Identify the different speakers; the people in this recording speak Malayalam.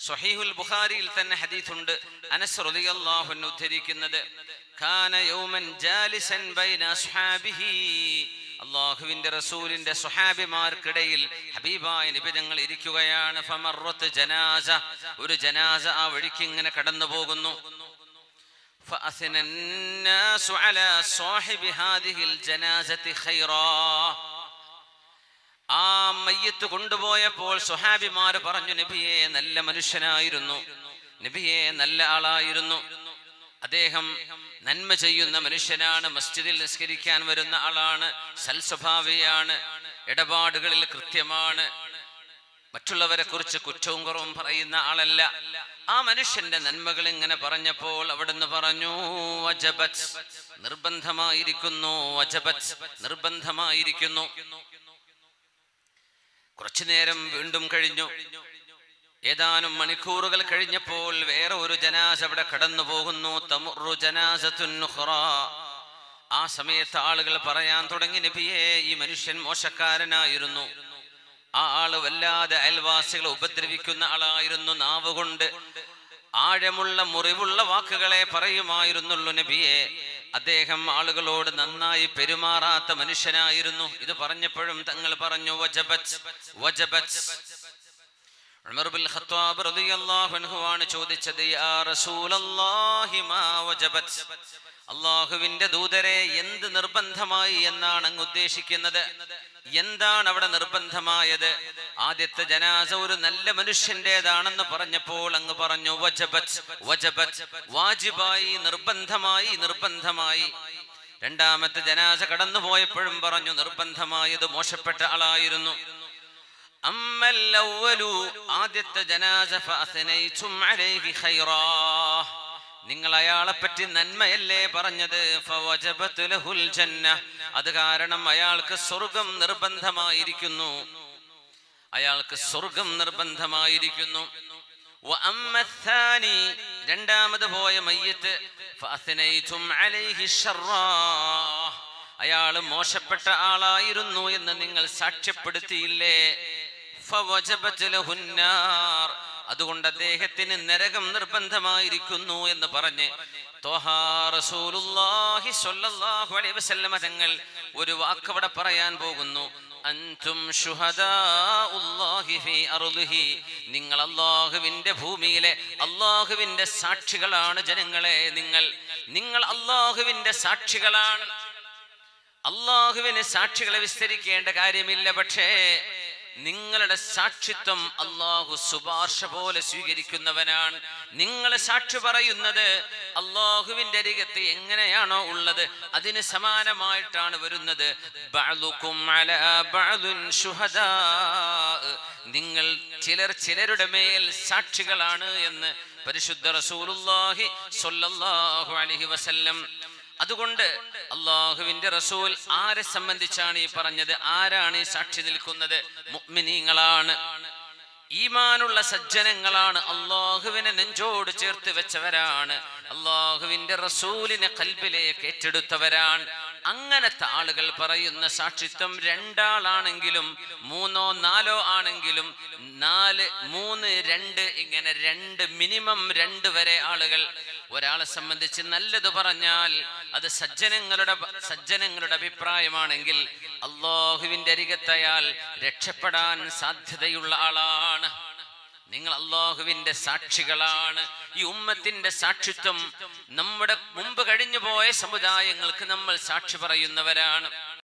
Speaker 1: സ്വഹീഹുൽ ബുഖാരിയിൽ തന്നെ ഹദീസുണ്ട് അനസ് റളിയല്ലാഹു അൻഹു ഉദ്ധരിക്കുന്നത് കാന യൗമൻ ജാലിസൻ ബൈന അസ്ഹാബിഹി അള്ളാഹുവിന്റെ റസൂലിന്റെ സ്വഹാബിമാർക്കിടയിൽ ഹബീബായ നിബിതങ്ങൾ ഇരിക്കുകയാണ് ഫമറത്ത് ജനാസ ഒരു ജനാസ ആ വഴിക്ക് ഇങ്ങനെ കടന്നു പോകുന്നു فأثنى الناس على صاحب هذه الجنازة خيرا ആ മയ്യത്ത് കൊണ്ടുപോയപ്പോൾ സുഹാബിമാര് പറഞ്ഞു നബിയെ നല്ല മനുഷ്യനായിരുന്നു നബിയെ നല്ല ആളായിരുന്നു അദ്ദേഹം നന്മ ചെയ്യുന്ന മനുഷ്യനാണ് മസ്ജിദിൽ നിസ്കരിക്കാൻ വരുന്ന ആളാണ് സൽസ്വഭാവിയാണ് ഇടപാടുകളിൽ കൃത്യമാണ് മറ്റുള്ളവരെ കുറിച്ച് കുറ്റവും കുറവും പറയുന്ന ആളല്ല ആ മനുഷ്യന്റെ നന്മകൾ ഇങ്ങനെ പറഞ്ഞപ്പോൾ അവിടുന്ന് പറഞ്ഞു വജബത്ത് നിർബന്ധമായിരിക്കുന്നു വജബത്ത് നിർബന്ധമായിരിക്കുന്നു കുറച്ചു നേരം വീണ്ടും കഴിഞ്ഞു ഏതാനും മണിക്കൂറുകൾ കഴിഞ്ഞപ്പോൾ വേറെ ഒരു ജനാസ അവിടെ കടന്നു പോകുന്നു തമുറു ജനാസത്തുൻ ഉഖ്റാ. ആ സമയത്ത് ആളുകൾ പറയാൻ തുടങ്ങി നബിയെ ഈ മനുഷ്യൻ മോശക്കാരനായിരുന്നു ആ ആള് വല്ലാതെ അയൽവാസികളെ ഉപദ്രവിക്കുന്ന ആളായിരുന്നു നാവ് കൊണ്ട് ആഴമുള്ള മുറിവുള്ള വാക്കുകളെ പറയുമായിരുന്നുള്ളൂ നബിയെ അദ്ദേഹം ആളുകളോട് നന്നായി പെരുമാറാത്ത മനുഷ്യനായിരുന്നു ഇത് പറഞ്ഞപ്പോഴും തങ്ങൾ പറഞ്ഞു വജബത്ത് വജബത്ത് ഉമർ ബിൻ ഖത്താബ് റളിയല്ലാഹു അൻഹു ആണ് ചോദിച്ചത് യാ റസൂലല്ലാഹി മാ വജബത്ത് അള്ളാഹുവിന്റെ ദൂതരെ എന്ത് നിർബന്ധമായി എന്നാണ് അങ്ങ് ഉദ്ദേശിക്കുന്നത് എന്താണ് അവിടെ നിർബന്ധമായത് ആദ്യത്തെ ജനാസ ഒരു നല്ല മനുഷ്യന്റേതാണെന്ന് പറഞ്ഞപ്പോൾ അങ്ങ് പറഞ്ഞു വജബത്ത് വജബത്ത് വാജിബായി നിർബന്ധമായി നിർബന്ധമായി രണ്ടാമത്തെ ജനാസ കടന്നുപോയപ്പോഴും പറഞ്ഞു നിർബന്ധമായത് മോശപ്പെട്ട ആളായിരുന്നു അമ്മൽ അവ്വലു ആദ്യത്തെ ജനാസ ഫഅസ്നൈതും അലൈഹി ഖൈറാ നിങ്ങൾ അയാളെ പറ്റി നന്മയല്ലേ പറഞ്ഞത് ഫവജബത്ത് ലഹുൽ ജന്ന അത് കാരണം അയാൾക്ക് സ്വർഗം നിർബന്ധമായിരിക്കുന്നു അയാൾക്ക് സ്വർഗം നിർബന്ധമായിരിക്കുന്നു വഅമ്മ الثاني രണ്ടാമത് പോയ മയ്യത്ത് ഫഅസ്നൈതും അലൈഹി ശർറാ അയാൾ മോശപ്പെട്ട ആളായിരുന്നു എന്ന് നിങ്ങൾ സാക്ഷ്യപ്പെടുത്തിയില്ലേ ഫവജബത്ത് ലഹുന്നാർ അതുകൊണ്ട് അദ്ദേഹത്തിന് നരകം നിർബന്ധമായിരിക്കുന്നു എന്ന് പറഞ്ഞ് ത്വഹാ റസൂലുള്ളാഹി സ്വല്ലല്ലാഹു അലൈഹി വസല്ലമ തങ്ങൾ ഒരു വാക്ക് അവിടെ പറയാൻ പോകുന്നു അൻതും ശുഹദാഉല്ലാഹി ഫീ അർളിഹി നിങ്ങൾ അല്ലാഹുവിന്റെ ഭൂമിയിലെ അല്ലാഹുവിന്റെ സാക്ഷികളാണ് ജനങ്ങളെ നിങ്ങൾ നിങ്ങൾ അല്ലാഹുവിന്റെ സാക്ഷികളാണ് അള്ളാഹുവിന് സാക്ഷികളെ വിസ്തരിക്കേണ്ട കാര്യമില്ല പക്ഷേ നിങ്ങളുടെ സാക്ഷിത്വം അള്ളാഹു ശുപാർശ പോലെ സ്വീകരിക്കുന്നവനാണ് നിങ്ങൾ സാക്ഷി പറയുന്നത് അള്ളാഹുവിന്റെ അരികത്ത് എങ്ങനെയാണോ ഉള്ളത് അതിന് സമാനമായിട്ടാണ് വരുന്നത് ബഅ്ദുക്കും അലാ ബഅ്ദുൻ ശുഹദാ. നിങ്ങൾ ചിലർ ചിലരുടെ മേൽ സാക്ഷികളാണ് എന്ന് പരിശുദ്ധ റസൂലുള്ളാഹി സ്വല്ലല്ലാഹു അലൈഹി വസല്ലം അതുകൊണ്ട് അള്ളാഹുവിന്റെ റസൂൽ ആരെ സംബന്ധിച്ചാണ് ഈ പറഞ്ഞത് ആരാണ് ഈ സാക്ഷി നിൽക്കുന്നത് മുഅ്മിനീങ്ങളാണ് ഈമാനുള്ള സജ്ജനങ്ങളാണ് അള്ളാഹുവിനെ നെഞ്ചോട് ചേർത്ത് വെച്ചവരാണ് അള്ളാഹുവിന്റെ റസൂലിനെ കൽബിലേക്ക് ഏറ്റെടുത്തവരാണ് അങ്ങനത്തെ ആളുകൾ പറയുന്ന സാക്ഷിത്വം രണ്ടാളാണെങ്കിലും മൂന്നോ നാലോ ആണെങ്കിലും നാല് മൂന്ന് രണ്ട് ഇങ്ങനെ രണ്ട് മിനിമം രണ്ട് വരെ ആളുകൾ ഒരാളെ സംബന്ധിച്ച് നല്ലത് പറഞ്ഞാൽ അത് സജ്ജനങ്ങളുടെ സജ്ജനങ്ങളുടെ അഭിപ്രായമാണെങ്കിൽ അള്ളാഹുവിന്റെ അരികത്തയാൽ രക്ഷപ്പെടാൻ സാധ്യതയുള്ള ആളാണ് നിങ്ങൾ അള്ളാഹുവിന്റെ സാക്ഷികളാണ് ഈ ഉമ്മത്തിന്റെ സാക്ഷിത്വം നമ്മുടെ മുമ്പ് കഴിഞ്ഞു പോയ സമുദായങ്ങൾക്ക് നമ്മൾ സാക്ഷി പറയുന്നവരാണ്